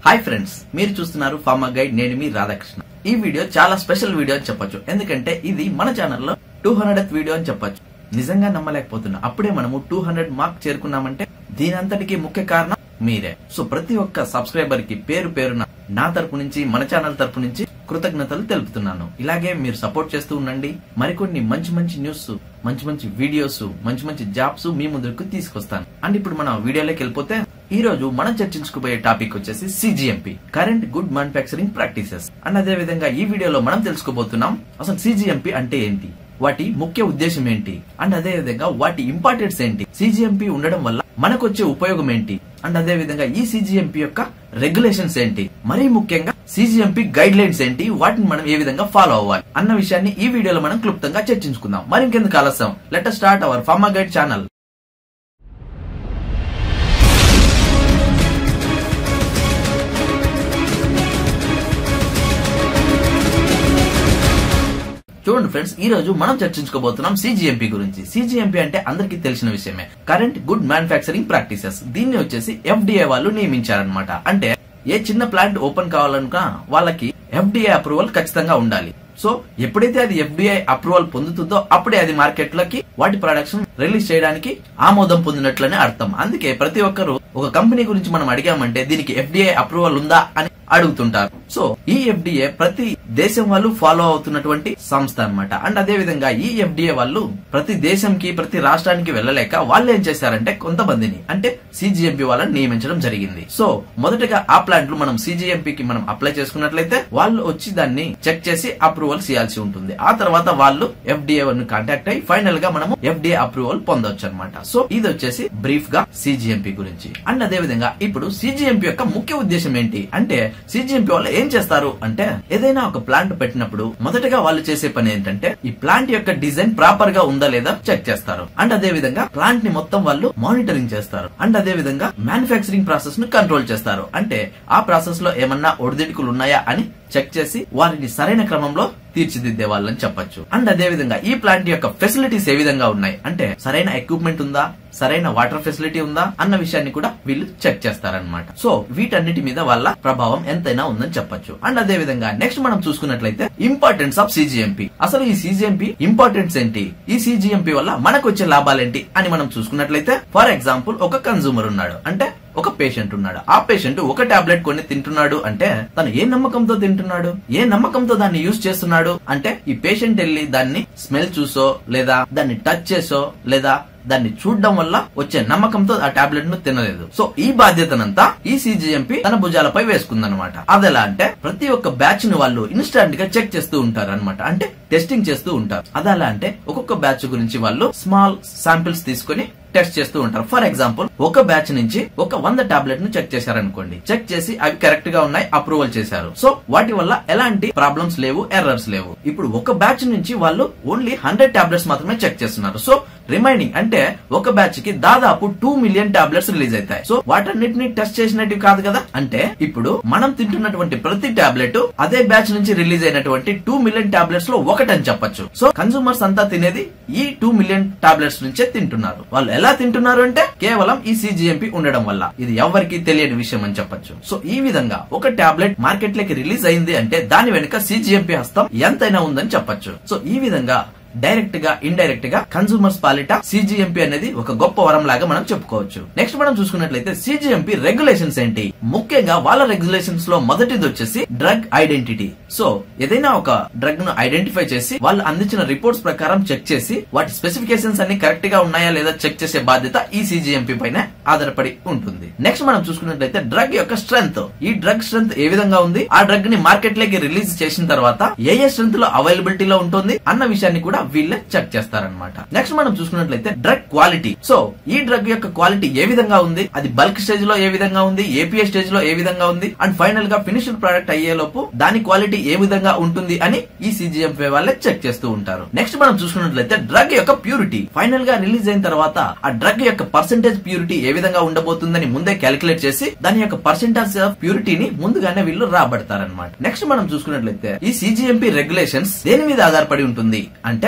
hi friends మీరు చూస్తున్నారు pharma guide నేను మీ రాధాకృష్ణ ఈ వీడియో చాలా స్పెషల్ వీడియో అని చెప్పొచ్చు ఎందుకంటే ఇది మన ఛానల్లో టూ హండ్రెడ్ వీడియో అని చెప్పొచ్చు నిజంగా నమ్మలేకపోతున్నా అప్పుడే మనము టూ హండ్రెడ్ మార్క్ చేరుకున్నామంటే దీని అంతటికి ముఖ్య కారణం మీరే సో ప్రతి ఒక్క సబ్స్క్రైబర్ కి పేరు పేరున నా తరపు నుంచి మన ఛానల్ తరపు నుంచి కృతజ్ఞతలు తెలుపుతున్నాను ఇలాగే మీరు సపోర్ట్ చేస్తూ ఉండండి మరికొన్ని మంచి మంచి న్యూస్ మంచి మంచి వీడియోస్ మంచి మంచి జాబ్స్ మీ ముందుకు తీసుకొస్తాను అండ్ ఇప్పుడు మన వీడియోలోకి వెళ్ళిపోతే ఈ రోజు మనం చర్చించుకుపోయే టాపిక్ వచ్చేసి cGMP current good manufacturing practices and అదే విధంగా ఈ వీడియోలో మనం తెలుసుకోబోతున్నాం అసలు సిజిఎంపి అంటే ఏంటి వాటి ముఖ్య ఉద్దేశం ఏంటి అండ్ అదే విధంగా వాటి ఇంపార్టెన్స్ ఏంటి సిజిఎంపి ఉండడం వల్ల మనకు వచ్చే ఉపయోగం ఏంటి అండ్ అదే విధంగా ఈ సిజిఎంపి యొక్క రెగ్యులేషన్స్ ఏంటి మరీ ముఖ్యంగా సిజిఎంపి గైడ్ లైన్స్ ఏంటి వాటిని మనం ఏ విధంగా ఫాలో అవ్వాలి అన్న విషయాన్ని ఈ వీడియోలో మనం క్లుప్తంగా చర్చించుకుందాం మరి ఇంకెందుకు ఆలస్యం let start our pharma guide channel చూడండి ఫ్రెండ్స్ ఈ రోజు మనం చర్చించుకోబోతున్నాం సిజిఎంపి గురించి సిజిఎంపి అంటే అందరికీ తెలిసిన విషయమే కరెంట్ గుడ్ మ్యానుఫాక్చరింగ్ ప్రాక్టీసెస్ దీన్ని వచ్చేసి ఎఫ్డిఏ వాళ్ళు నియమించారనమాట అంటే ఏ చిన్న ప్లాంట్ ఓపెన్ కావాలనుక వాళ్ళకి ఎఫ్డిఏ అప్రూవల్ ఖచ్చితంగా ఉండాలి సో ఎప్పుడైతే అది ఎఫ్డిఐ అప్రూవల్ పొందుతుందో అప్పుడే అది మార్కెట్ లోకి వాటి ప్రొడక్షన్ రిలీజ్ చేయడానికి ఆమోదం పొందినట్లనే అర్థం అందుకే ప్రతి ఒక్కరు ఒక కంపెనీ గురించి మనం అడిగామంటే దీనికి ఎఫ్డిఐ అప్రూవల్ ఉందా అని అడుగుతుంటారు సో ఈ ఎఫ్డిఏ ప్రతి దేశం వాళ్ళు ఫాలో అవుతున్నటువంటి సంస్థ అన్నమాట అండ్ అదే విధంగా ఈ ఎఫ్డిఏ వాళ్ళు ప్రతి దేశంకి ప్రతి రాష్ట్రానికి వెళ్ళలేక వాళ్ళు ఏం చేశారంటే కొంతమందిని అంటే సిజిఎంపి వాళ్ళని నియమించడం జరిగింది సో మొదటగా ఆ ప్లాంట్లు మనం సిజిఎంపి కి మనం అప్లై చేసుకున్నట్లయితే వాళ్ళు వచ్చి దాన్ని చెక్ చేసి అప్రూవల్ చేయాల్సి ఉంటుంది ఆ తర్వాత వాళ్ళు ఎఫ్డిఏ ను కాంటాక్ట్ అయ్యి ఫైనల్ గా మనము ఎఫ్డిఏ అప్రూవల్ పొందొచ్చు అనమాట సో ఇది వచ్చేసి బ్రీఫ్ గా సిజిఎంపి గురించి అండ్ అదే విధంగా ఇప్పుడు సిజిఎంపి యొక్క ముఖ్య ఉద్దేశం ఏంటి అంటే సిజిఎంపి వాళ్ళు ఏం చేస్తారు అంటే ఏదైనా ఒక ప్లాంట్ పెట్టినప్పుడు మొదటగా వాళ్ళు చేసే పని ఏంటంటే ఈ ప్లాంట్ యొక్క డిజైన్ ప్రాపర్ గా ఉందా లేదా చెక్ చేస్తారు అండ్ అదే విధంగా ప్లాంట్ ని మొత్తం వాళ్ళు మానిటరింగ్ చేస్తారు అండ్ అదే విధంగా మ్యానుఫాక్చరింగ్ ప్రాసెస్ ను కంట్రోల్ చేస్తారు అంటే ఆ ప్రాసెస్ లో ఏమన్నా ఒడిదిడుకులు ఉన్నాయా అని చెక్ చేసి వారిని సరైన క్రమంలో తీర్చిదిద్దే వాళ్ళని చెప్పొచ్చు అండ్ అదే విధంగా ఈ ప్లాంట్ యొక్క ఫెసిలిటీస్ ఏ విధంగా ఉన్నాయి అంటే సరైన ఎక్విప్మెంట్ ఉందా సరైన వాటర్ ఫెసిలిటీ ఉందా అన్న విషయాన్ని కూడా వీళ్ళు చెక్ చేస్తారనమాట సో వీటన్నిటి మీద వాళ్ళ ప్రభావం ఎంతైనా ఉందని చెప్పొచ్చు అండ్ అదే విధంగా నెక్స్ట్ మనం చూసుకున్నట్లయితే ఇంపార్టెన్స్ ఆఫ్ సిజిఎంపి అసలు ఈ సిజిఎంపి ఇంపార్టెన్స్ ఏంటి ఈ సిజిఎంపి వల్ల మనకు వచ్చే లాభాలేంటి అని మనం చూసుకున్నట్లయితే ఫర్ ఎగ్జాంపుల్ ఒక కన్సూమర్ ఉన్నాడు అంటే ఒక పేషెంట్ ఉన్నాడు ఆ పేషెంట్ ఒక టాబ్లెట్ కొని తింటున్నాడు అంటే తను ఏ నమ్మకంతో తింటున్నాడు ఏ నమ్మకంతో దాన్ని యూజ్ చేస్తున్నాడు అంటే ఈ పేషెంట్ వెళ్ళి దాన్ని స్మెల్ చూసో లేదా దాన్ని టచ్ చేసో లేదా దాన్ని చూడడం వల్ల వచ్చే నమ్మకంతో ఆ టాబ్లెట్ ను తినలేదు సో ఈ బాధ్యతనంతా ఈ సిజిఎంపి తన భుజాలపై వేసుకుందనమాట అదెలా అంటే ప్రతి ఒక్క బ్యాచ్ ని వాళ్ళు ఇన్స్టాంట్ గా చెక్ చేస్తూ ఉంటారు అనమాట అంటే టెస్టింగ్ చేస్తూ ఉంటారు అదెలా అంటే ఒక్కొక్క బ్యాచ్ గురించి వాళ్ళు స్మాల్ శాంపిల్స్ తీసుకుని టెస్ట్ చేస్తూ ఉంటారు ఫర్ ఎగ్జాంపుల్ ఒక బ్యాచ్ నుంచి ఒక వంద టాబ్లెట్ ను చెక్ చేశారనుకోండి చెక్ చేసి అవి కరెక్ట్ గా ఉన్నాయి అప్రూవల్ చేశారు సో వాటి వల్ల ఎలాంటి ప్రాబ్లమ్స్ లేవు ఎర్రర్స్ లేవు ఇప్పుడు ఒక బ్యాచ్ నుంచి వాళ్ళు ఓన్లీ హండ్రెడ్ టాబ్లెట్స్ మాత్రమే చెక్ చేస్తున్నారు సో రిమైనింగ్ అంటే ఒక బ్యాచ్ కి దాదాపు టూ మిలియన్ టాబ్లెట్స్ రిలీజ్ అవుతాయి సో వాటన్నిటిని టెస్ట్ చేసినట్టు కాదు కదా అంటే ఇప్పుడు మనం తింటున్నటువంటి ప్రతి టాబ్లెట్ అదే బ్యాచ్ నుంచి రిలీజ్ అయినటువంటి టూ మిలియన్ టాబ్లెట్స్ లో ఒకటని చెప్పొచ్చు సో కన్సూమర్స్ అంతా తినేది ఈ టూ మిలియన్ టాబ్లెట్స్ నుంచే తింటున్నారు వాళ్ళు ఎలా తింటున్నారు అంటే కేవలం ఈ సిజిఎంపి ఉండడం వల్ల ఇది ఎవరికి తెలియని విషయం అని చెప్పొచ్చు సో ఈ విధంగా ఒక టాబ్లెట్ మార్కెట్ లోకి రిలీజ్ అయింది అంటే దాని వెనుక సిజిఎంపి హస్తం ఎంతైనా ఉందని చెప్పొచ్చు సో ఈ విధంగా డైరెక్ట్ గా ఇండైరెక్ట్ గా కన్సూమర్స్ పాలిట సిజిఎంపి అనేది ఒక గొప్ప వరం లాగా మనం చెప్పుకోవచ్చు నెక్స్ట్ మనం చూసుకున్నట్లయితే సిజిఎంపి రెగ్యులేషన్స్ ఏంటి ముఖ్యంగా వాళ్ళ రెగ్యులేషన్స్ లో మొదటిది వచ్చేసి డ్రగ్ ఐడెంటిటీ సో ఏదైనా ఒక డ్రగ్ ను ఐడెంటిఫై చేసి వాళ్ళు అందించిన రిపోర్ట్స్ ప్రకారం చెక్ చేసి వాటి స్పెసిఫికేషన్స్ అన్ని కరెక్ట్ గా ఉన్నాయా లేదా చెక్ చేసే బాధ్యత ఈ సిజిఎంపి పైన ఆధారపడి ఉంటుంది నెక్స్ట్ మనం చూసుకున్నట్లయితే డ్రగ్ యొక్క స్ట్రెంత్ ఈ డ్రగ్ స్ట్రెంత్ ఏ విధంగా ఉంది ఆ డ్రగ్ ని మార్కెట్ లోకి రిలీజ్ చేసిన తర్వాత ఏ ఏ స్ట్రెంత్ లో అవైలబిలిటీలో ఉంటుంది అన్న విషయాన్ని కూడా వీళ్ళే చెక్ చేస్తారనమాట నెక్స్ట్ మనం చూసుకున్నట్లయితే డ్రగ్ క్వాలిటీ సో ఈ డ్రగ్ యొక్క క్వాలిటీ ఏ విధంగా ఉంది అది బల్క్ స్టేజ్ లో ఏ విధంగా ఉంది ఏపీఏ స్టేజ్ లో ఏ విధంగా ఉంది అండ్ ఫైనల్ గా ఫినిష్డ్ ప్రోడక్ట్ అయ్యే లోపు దాని క్వాలిటీ ఏ విధంగా ఉంటుంది అని ఈ సిజిఎంపీ వాళ్ళే చెక్ చేస్తూ ఉంటారు నెక్స్ట్ మనం చూసుకున్నట్లయితే డ్రగ్ యొక్క ప్యూరిటీ ఫైనల్ గా రిలీజ్ అయిన తర్వాత ఆ డ్రగ్ యొక్క పర్సెంటేజ్ ప్యూరిటీ ఏ విధంగా ఉండబోతుందని ముందే క్యాలిక్యులేట్ చేసి దాని యొక్క పర్సెంటేజ్ ఆఫ్ ప్యూరిటీని ముందుగానే వీళ్ళు రాబడతారనమాట నెక్స్ట్ మనం చూసుకున్నట్లయితే ఈ సిజిఎంపీ రెగ్యులేషన్స్ దేని మీద ఆధారపడి ఉంటుంది అంటే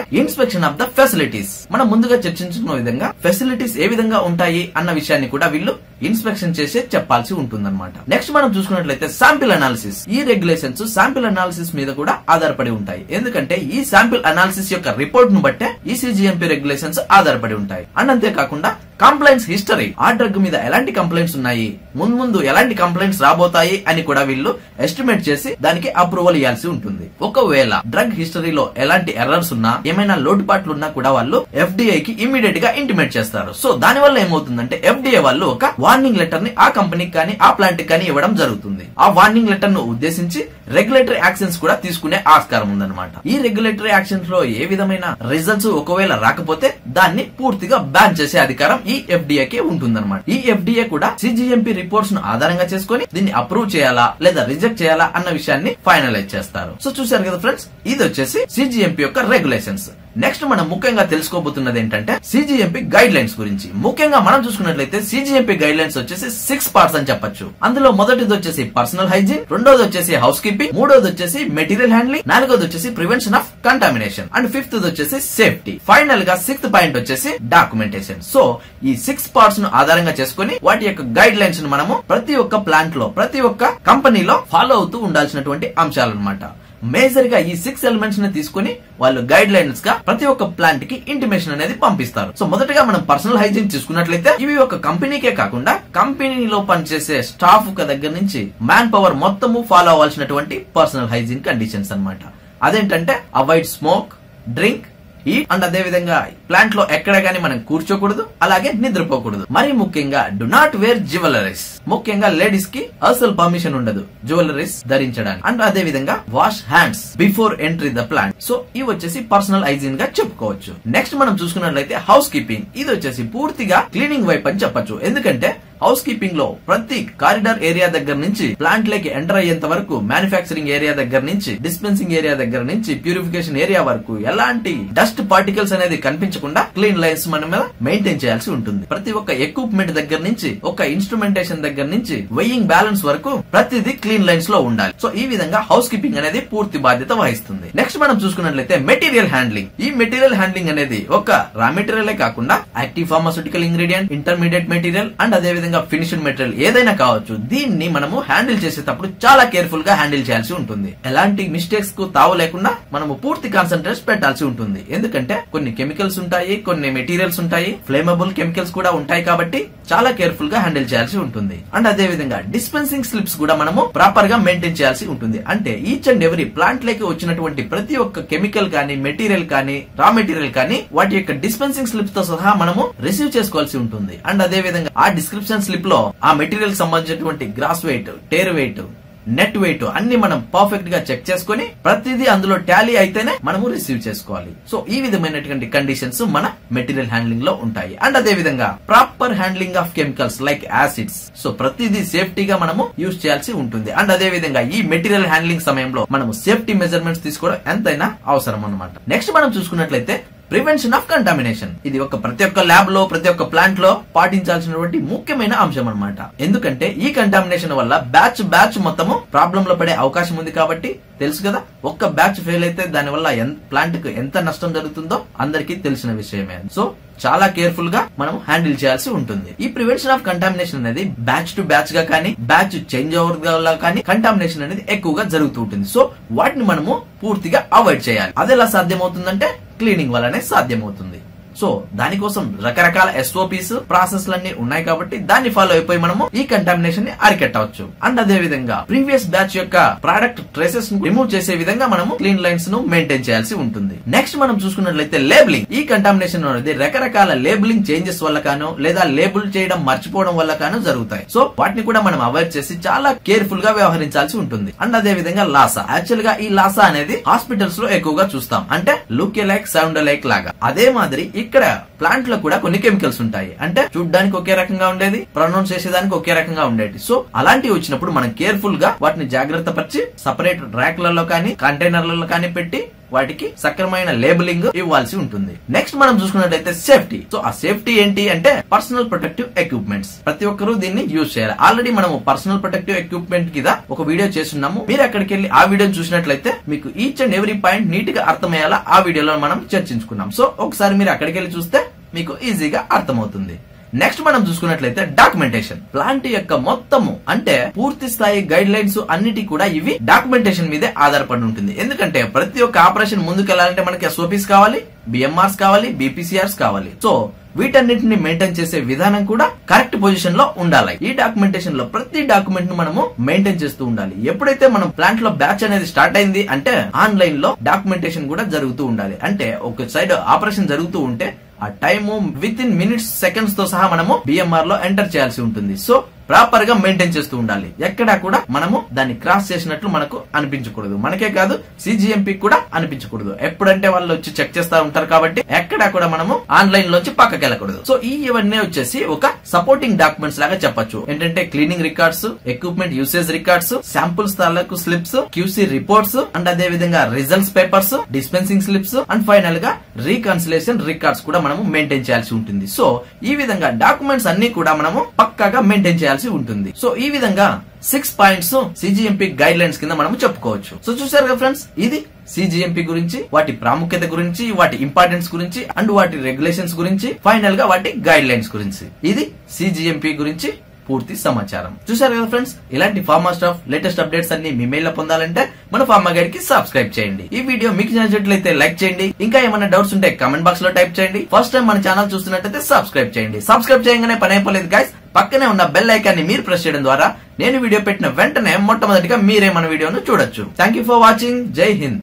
ఇన్స్పెక్షన్ ఆఫ్ ద ఫెసిలిటీస్ మనం ముందుగా చర్చించుకున్న విధంగా ఫెసిలిటీస్ ఏ విధంగా ఉంటాయి అన్న విషయాన్ని కూడా వీళ్ళు ఇన్స్పెక్షన్ చేసే చెప్పాల్సి ఉంటుందన్నమాట నెక్స్ట్ మనం చూసుకున్నట్లయితే శాంపిల్ అనాలిసిస్ ఈ రెగ్యులేషన్స్ శాంపిల్ అనాలిసిస్ మీద కూడా ఆధారపడి ఉంటాయి ఎందుకంటే ఈ శాంపిల్ అనాలిసిస్ యొక్క రిపోర్ట్ ను బట్టే ఈ సిజిఎంపీ రెగ్యులేషన్స్ ఆధారపడి ఉంటాయి అండ్ అంతేకాకుండా కంప్లైంట్స్ హిస్టరీ ఆ డ్రగ్ మీద ఎలాంటి కంప్లైంట్స్ ఉన్నాయి ముందు ముందు ఎలాంటి కంప్లైంట్స్ రాబోతాయి అని కూడా వీళ్ళు ఎస్టిమేట్ చేసి దానికి అప్రూవల్ ఇవ్వాల్సి ఉంటుంది ఒకవేళ డ్రగ్ హిస్టరీలో ఎలాంటి ఎర్రర్స్ ఉన్నా ఏమైనా లోటుపాట్లు ఉన్నా కూడా వాళ్ళు ఎఫ్డిఐ కి ఇమీడియట్ గా ఇంటిమేట్ చేస్తారు సో దాని వల్ల ఏమవుతుందంటే ఎఫ్డిఐ వాళ్ళు ఒక వార్నింగ్ లెటర్ ని ఆ కంపెనీకి కానీ ఆ ప్లాంట్ కి కానీ ఇవ్వడం జరుగుతుంది ఆ వార్నింగ్ లెటర్ ను ఉద్దేశించి రెగ్యులేటరీ యాక్షన్స్ కూడా తీసుకునే ఆస్కారం ఉందన్నమాట ఈ రెగ్యులేటరీ యాక్షన్స్ లో ఏ విధమైన రిజల్ట్స్ ఒకవేళ రాకపోతే దాన్ని పూర్తిగా బ్యాన్ చేసే అధికారం ఈ ఎఫ్డిఏ కి ఉంటుందన్నమాట ఈ ఎఫ్డిఏ కూడా సిజిఎంపి రిపోర్ట్స్ ను ఆధారంగా చేసుకొని దీన్ని అప్రూవ్ చేయాలా లేదా రిజెక్ట్ చేయాలా అన్న విషయాన్ని ఫైనలైజ్ చేస్తారు సో చూసారు కదా ఫ్రెండ్స్ ఇది వచ్చేసి సిజిఎంపి యొక్క రెగ్యులేషన్స్ నెక్స్ట్ మనం ముఖ్యంగా తెలుసుకోబోతున్నది ఏంటంటే సిజిఎంపి గైడ్ లైన్స్ గురించి ముఖ్యంగా మనం చూసుకున్నట్లయితే సిజిఎంపి గైడ్ లైన్స్ వచ్చేసి సిక్స్ పార్ట్స్ అని చెప్పొచ్చు అందులో మొదటిది వచ్చేసి పర్సనల్ హైజీన్ రెండోది వచ్చేసి హౌస్ కీపింగ్ మూడోది వచ్చేసి మెటీరియల్ హ్యాండ్లింగ్ నాలుగోది వచ్చేసి prevention of contamination and fifth వచ్చేసి సేఫ్టీ ఫైనల్ గా సిక్స్త్ పాయింట్ వచ్చేసి డాక్యుమెంటేషన్ సో ఈ సిక్స్ పార్ట్స్ ను ఆధారంగా చేసుకుని వాటి యొక్క గైడ్ లైన్స్ ను మనము ప్రతి ఒక్క ప్లాంట్ లో ప్రతి ఒక్క కంపెనీలో ఫాలో అవుతూ ఉండాల్సినటువంటి అంశాలన్నమాట మేజర్ గా ఈ సిక్స్ ఎలిమెంట్స్ ని తీసుకుని వాళ్ళు గైడ్ లైన్స్ గా ప్రతి ఒక్క ప్లాంట్ కి ఇంటిమేషన్ అనేది పంపిస్తారు సో మొదటగా మనం పర్సనల్ హైజీన్ చూసుకున్నట్లయితే ఇవి ఒక కంపెనీకే కాకుండా కంపెనీలో పనిచేసే స్టాఫ్ దగ్గర నుంచి మ్యాన్ పవర్ మొత్తము ఫాలో అవ్వాల్సినటువంటి పర్సనల్ హైజీన్ కండిషన్స్ అన్నమాట అదేంటంటే అవాయిడ్ స్మోక్ డ్రింక్ ఈ అండ్ అదే విధంగా ప్లాంట్ లో ఎక్కడ గానీ మనం కూర్చోకూడదు అలాగే నిద్రపోకూడదు మరి ముఖ్యంగా డు నాట్ వేర్ జ్యువెలరీస్ ముఖ్యంగా లేడీస్ కి అసలు పర్మిషన్ ఉండదు జ్యువెలరీస్ ధరించడానికి అండ్ అదే విధంగా wash hands before entry the plant so ఇవి వచ్చేసి పర్సనల్ హైజీన్ గా చెప్పుకోవచ్చు నెక్స్ట్ మనం చూసుకున్నట్లయితే హౌస్ కీపింగ్ ఇది వచ్చేసి పూర్తిగా క్లీనింగ్ వైపు అని చెప్పొచ్చు ఎందుకంటే హౌస్ కీపింగ్ లో ప్రతి కారిడార్ ఏరియా దగ్గర నుంచి ప్లాంట్ లోకి ఎంటర్ అయ్యేంత వరకు మ్యానుఫ్యాక్చరింగ్ ఏరియా దగ్గర నుంచి డిస్పెన్సింగ్ ఏరియా దగ్గర నుంచి ప్యూరిఫికేషన్ ఏరియా వరకు ఎలాంటి డస్ట్ పార్టికల్స్ అనేది కనిపించకుండా క్లీన్ లైన్స్ మనం మెయింటైన్ చేయాల్సి ఉంటుంది ప్రతి ఒక్క ఎక్విప్మెంట్ దగ్గర నుంచి ఒక ఇన్స్ట్రుమెంటేషన్ దగ్గర నుంచి వెయింగ్ బ్యాలెన్స్ వరకు ప్రతిదీ క్లీన్ లైన్స్ లో ఉండాలి సో ఈ విధంగా హౌస్ కీపింగ్ అనేది పూర్తి బాధ్యత వహిస్తుంది నెక్స్ట్ మనం చూసుకున్నట్లయితే మెటీరియల్ హ్యాండ్లింగ్ ఈ మెటీరియల్ హ్యాండ్లింగ్ అనేది ఒక రా మెటీరియలే కాకుండా active pharmaceutical ingredient intermediate material and అదే విధంగా ఫినిషింగ్ మెటీరియల్ ఏదైనా కావచ్చు దీన్ని మనము హ్యాండిల్ చేసేటప్పుడు చాలా కేర్ఫుల్ గా హ్యాండిల్ చేయాల్సి ఉంటుంది ఎలాంటి మిస్టేక్స్ కు తావు లేకుండా మనము పూర్తి కాన్సన్ట్రేట్ పెట్టాల్సి ఉంటుంది ఎందుకంటే కొన్ని కెమికల్స్ ఉంటాయి కొన్ని మెటీరియల్స్ ఉంటాయి ఫ్లేమబుల్ కెమికల్స్ కూడా ఉంటాయి కాబట్టి చాలా కేర్ఫుల్ గా హ్యాండిల్ చేయాల్సి ఉంటుంది అండ్ అదే విధంగా డిస్పెన్సింగ్ స్లిప్స్ కూడా మనము ప్రాపర్ గా మెయింటైన్ చేయాల్సి ఉంటుంది అంటే ఈచ్ అండ్ ఎవరీ ప్లాంట్ లోకి వచ్చినటువంటి ప్రతి ఒక్క కెమికల్ కానీ మెటీరియల్ కానీ రా మెటీరియల్ కానీ వాటి యొక్క డిస్పెన్సింగ్ స్లిప్స్ తో సహా మనము రిసీవ్ చేసుకోవాల్సి ఉంటుంది అండ్ అదే విధంగా ఆ డిస్క్రిప్షన్ స్లిప్ లో ఆ మెటీరియల్ సంబంధించినటువంటి gross weight tare weight net weight అన్ని మనం పర్ఫెక్ట్ గా చెక్ చేసుకుని ప్రతిదీ అందులో టాలీ అయితేనే మనము రిసీవ్ చేసుకోవాలి సో ఈ విధమైనటువంటి కండిషన్స్ మన మెటీరియల్ హ్యాండ్లింగ్ లో ఉంటాయి అండ్ అదే విధంగా proper handling of chemicals like acids so ప్రతిదీ సేఫ్టీగా మనము యూజ్ చేయాల్సి ఉంటుంది అండ్ అదే విధంగా ఈ మెటీరియల్ హ్యాండ్లింగ్ సమయంలో మనము సేఫ్టీ మెజర్మెంట్స్ తీసుకోవడం ఎంతైనా అవసరం అనమాట నెక్స్ట్ మనం చూసుకున్నట్లయితే ప్రివెన్షన్ ఆఫ్ కంటామినేషన్ ఇది ఒక ప్రతి ఒక్క ల్యాబ్ లో ప్రతి ఒక్క ప్లాంట్ లో పాటించాల్సినటువంటి ముఖ్యమైన అంశం అన్నమాట ఎందుకంటే ఈ కంటామినేషన్ వల్ల బ్యాచ్ బ్యాచ్ మొత్తము ప్రాబ్లం లో పడే అవకాశం ఉంది కాబట్టి తెలుసు కదా ఒక్క బ్యాచ్ ఫెయిల్ అయితే దాని వల్ల ప్లాంట్ కు ఎంత నష్టం జరుగుతుందో అందరికీ తెలిసిన విషయమే సో చాలా కేర్ఫుల్ గా మనం హ్యాండిల్ చేయాల్సి ఉంటుంది ఈ ప్రివెన్షన్ ఆఫ్ కంటామినేషన్ అనేది బ్యాచ్ టు బ్యాచ్ గా కానీ బ్యాచ్ చేంజ్ ఓవర్ గా కానీ కంటామినేషన్ అనేది ఎక్కువగా జరుగుతూ ఉంటుంది సో వాటిని మనము పూర్తిగా అవాయిడ్ చేయాలి అది ఎలా సాధ్యమవుతుందంటే క్లీనింగ్ వల్లనే సాధ్యమవుతుంది సో దానికోసం రకరకాల ఎస్ఓపీస్ ప్రాసెస్ లన్నీ ఉన్నాయి కాబట్టి దాన్ని ఫాలో అయిపోయి మనము ఈ కంటామినేషన్ ని అరికట్టవచ్చు అండ్ అదే విధంగా ప్రీవియస్ బ్యాచ్ యొక్క ప్రోడక్ట్ ట్రేసెస్ రిమూవ్ చేసే విధంగా మనము క్లీన్ లైన్స్ ను మెయింటైన్ చేయాల్సి ఉంటుంది నెక్స్ట్ మనం చూసుకున్నట్లయితే లేబులింగ్ ఈ కంటామినేషన్ అనేది రకరకాల లేబులింగ్ చేంజెస్ వల్ల కాను లేదా లేబుల్ చేయడం మర్చిపోవడం వల్ల కాను జరుగుతాయి సో వాటిని కూడా మనం అవాయిడ్ చేసి చాలా కేర్ఫుల్ గా వ్యవహరించాల్సి ఉంటుంది అండ్ అదే విధంగా లాసా యాక్చువల్ గా ఈ లాసా అనేది హాస్పిటల్స్ లో ఎక్కువగా చూస్తాం అంటే లుక్ లైక్ సౌండ్ లైక్ లాగా అదే మాదిరి ఇక్కడ ప్లాంట్ లో కూడా కొన్ని కెమికల్స్ ఉంటాయి అంటే చూడడానికి ఒకే రకంగా ఉండేది ప్రొనౌన్స్ చేసేదానికి ఒకే రకంగా ఉండేది సో అలాంటివి వచ్చినప్పుడు మనం కేర్ఫుల్ గా వాటిని జాగ్రత్త పరిచి సపరేట్ ర్యాక్లలో కానీ కంటైనర్లలో కానీ పెట్టి వాటికి సక్రమైన లేబులింగ్ ఇవ్వాల్సి ఉంటుంది నెక్స్ట్ మనం చూసుకున్నట్లయితే సేఫ్టీ సో ఆ సేఫ్టీ ఏంటి అంటే పర్సనల్ ప్రొటెక్టివ్ ఎక్విప్మెంట్స్ ప్రతి ఒక్కరూ దీన్ని యూజ్ చేయాలి ఆల్రెడీ మనం పర్సనల్ ప్రొటెక్టివ్ ఎక్విప్మెంట్ కింద ఒక వీడియో చేస్తున్నాము మీరు అక్కడికి వెళ్ళి ఆ వీడియో చూసినట్లయితే మీకు each and every point neat గా అర్థమయ్యేలా ఆ వీడియోలో మనం చర్చించుకున్నాం సో ఒకసారి మీరు అక్కడికి వెళ్ళి చూస్తే మీకు ఈజీగా అర్థమవుతుంది నెక్స్ట్ మనం చూసుకున్నట్లయితే డాక్యుమెంటేషన్ ప్లాంట్ యొక్క మొత్తము అంటే పూర్తి స్థాయి గైడ్ లైన్స్ అన్నిటి కూడా ఇవి డాక్యుమెంటేషన్ మీదే ఆధారపడి ఉంటుంది ఎందుకంటే ప్రతి ఒక్క ఆపరేషన్ ముందుకెళ్లాలంటే మనకి ఎస్ఓపీస్ కావాలి బిఎంఆర్స్ కావాలి బీపీసీఆర్స్ కావాలి సో వీటన్నిటిని మెయింటైన్ చేసే విధానం కూడా కరెక్ట్ పొజిషన్ లో ఉండాలి ఈ డాక్యుమెంటేషన్ లో ప్రతి డాక్యుమెంట్ ను మనము మెయింటైన్ చేస్తూ ఉండాలి ఎప్పుడైతే మనం ప్లాంట్ లో బ్యాచ్ అనేది స్టార్ట్ అయింది అంటే ఆన్లైన్ లో డాక్యుమెంటేషన్ కూడా జరుగుతూ ఉండాలి అంటే ఒక సైడ్ ఆపరేషన్ జరుగుతూ ఉంటే ఆ time within minutes seconds తో సహా మనము బిఎంఆర్ లో ఎంటర్ చేయాల్సి ఉంటుంది సో ప్రాపర్ గా మెయింటైన్ చేస్తూ ఉండాలి ఎక్కడా కూడా మనము దాన్ని క్రాస్ చేసినట్లు మనకు అనిపించకూడదు మనకే కాదు సిజిఎంపీ కూడా అనిపించకూడదు ఎప్పుడంటే వాళ్ళు వచ్చి చెక్ చేస్తా ఉంటారు కాబట్టి ఎక్కడా కూడా మనము ఆన్లైన్ లోంచి పక్కకి వెళ్ళకూడదు సో ఈ ఇవన్నీ వచ్చేసి ఒక సపోర్టింగ్ డాక్యుమెంట్స్ లాగా చెప్పొచ్చు ఏంటంటే cleaning records equipment usage records samples తాలూకు స్లిప్స్ క్యూసీ రిపోర్ట్స్ అండ్ అదే విధంగా results papers dispensing slips and final గా రీకన్సిలేషన్ రికార్డ్స్ కూడా మనము మెయింటైన్ చేయాల్సి ఉంటుంది సో ఈ విధంగా డాక్యుమెంట్స్ అన్ని కూడా మనము పక్కాగా మెయింటైన్ చేయాల్సి ఉంటుంది సో ఈ విధంగా six points cGMP guide lines కింద మనం చెప్పుకోవచ్చు సో చూసారు కదా ఫ్రెండ్స్ ఇది సిజిఎంపీ గురించి వాటి ప్రాముఖ్యత గురించి వాటి ఇంపార్టెన్స్ గురించి అండ్ వాటి రెగ్యులేషన్స్ గురించి ఫైనల్ గా వాటి గైడ్ లైన్స్ గురించి ఇది సిజిఎంపీ గురించి పూర్తి సమాచారం చూసారు కదా ఫ్రెండ్స్ ఇలాంటి ఫార్మా స్టాఫ్ లేటెస్ట్ అప్డేట్స్ అన్ని మీ మెయిల్ లో పొందాలంటే మన ఫార్మా గైడ్ కి సబ్స్క్రైబ్ చేయండి ఈ వీడియో మీకు నచ్చినట్లయితే లైక్ చేయండి ఇంకా ఏమైనా డౌట్స్ ఉంటే కామెంట్ బాక్స్ లో టైప్ చేయండి ఫస్ట్ టైం మన ఛానల్ చూస్తున్నట్లయితే సబ్స్క్రైబ్ చేయండి సబ్స్క్రైబ్ చేయగానే పని అయిపోలేదు గైస్ పక్కనే ఉన్న బెల్ ఐకాన్ ని మీరు ప్రెస్ చేయడం ద్వారా నేను వీడియో పెట్టిన వెంటనే మొట్టమొదటిగా మీరే మన వీడియోను చూడొచ్చు థ్యాంక్ యూ ఫర్ వాచింగ్ జై హింద్